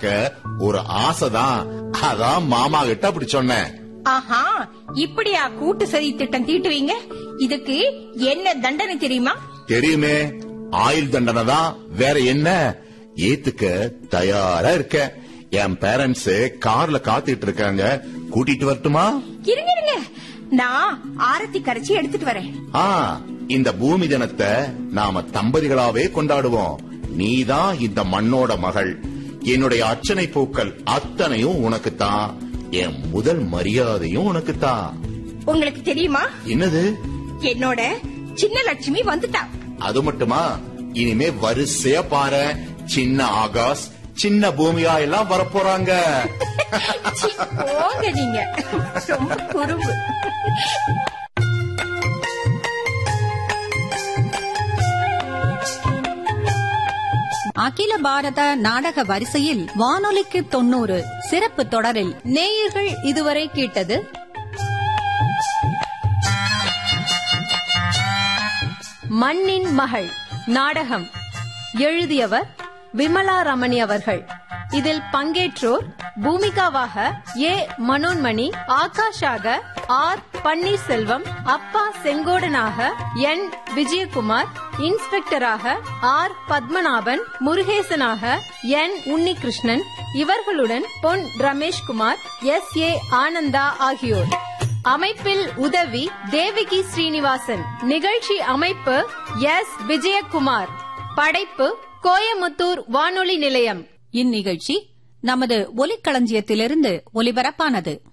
பார்க்க ஒரு ஆசைதான் அதான் மாமா கிட்ட அப்படி சொன்னேன் ஆஹா இப்படியா கூட்டு சதி திட்டம் தீட்டுவீங்க இதுக்கு என்ன தண்டனை தெரியுமா தெரியுமே ஆயுள் தண்டனை தான் வேற என்ன ஏத்துக்க தயாரா இருக்க என் பேரண்ட்ஸ் கார்ல காத்துட்டு இருக்காங்க கூட்டிட்டு வரட்டுமா இருங்க இருங்க நான் ஆரத்தி கரைச்சி எடுத்துட்டு வரேன் ஆ இந்த பூமி தினத்தை நாம தம்பதிகளாவே கொண்டாடுவோம் நீதான் இந்த மண்ணோட மகள் என்னுடைய அர்ச்சனை பூக்கள் அத்தனையும் உனக்குத்தான் என் முதல் மரியாதையும் உனக்குத்தான் உங்களுக்கு தெரியுமா என்னது என்னோட சின்ன லட்சுமி வந்துட்டா அது மட்டுமா இனிமே வரிசையா பாரு சின்ன ஆகாஷ் சின்ன பூமியா எல்லாம் வரப்போறாங்க சீ, போங்க நீங்க ரொம்ப குறும்பு அகில பாரத நாடக வரிசையில் வானொலிக்கு தொண்ணூறு சிறப்பு தொடரில் நேயர்கள் இதுவரை கேட்டது மண்ணின் மகள் நாடகம் எழுதியவர் விமலா ரமணி அவர்கள் இதில் பங்கேற்றோர் பூமிகாவாக ஏ மனோன்மணி ஆகாஷாக ஆர் பன்னீர்செல்வம் அப்பா செங்கோடனாக என் விஜயகுமார் இன்ஸ்பெக்டராக ஆர் பத்மநாபன் முருகேசனாக என் உன்னிகிருஷ்ணன் இவர்களுடன் பொன் ரமேஷ்குமார் எஸ் ஏ ஆனந்தா ஆகியோர் அமைப்பில் உதவி தேவகி ஸ்ரீனிவாசன் நிகழ்ச்சி அமைப்பு எஸ் விஜயகுமார் படைப்பு கோயமுத்தூர் வானொலி நிலையம் இந்நிகழ்ச்சி நமது ஒலிக்களஞ்சியத்திலிருந்து ஒலிபரப்பானது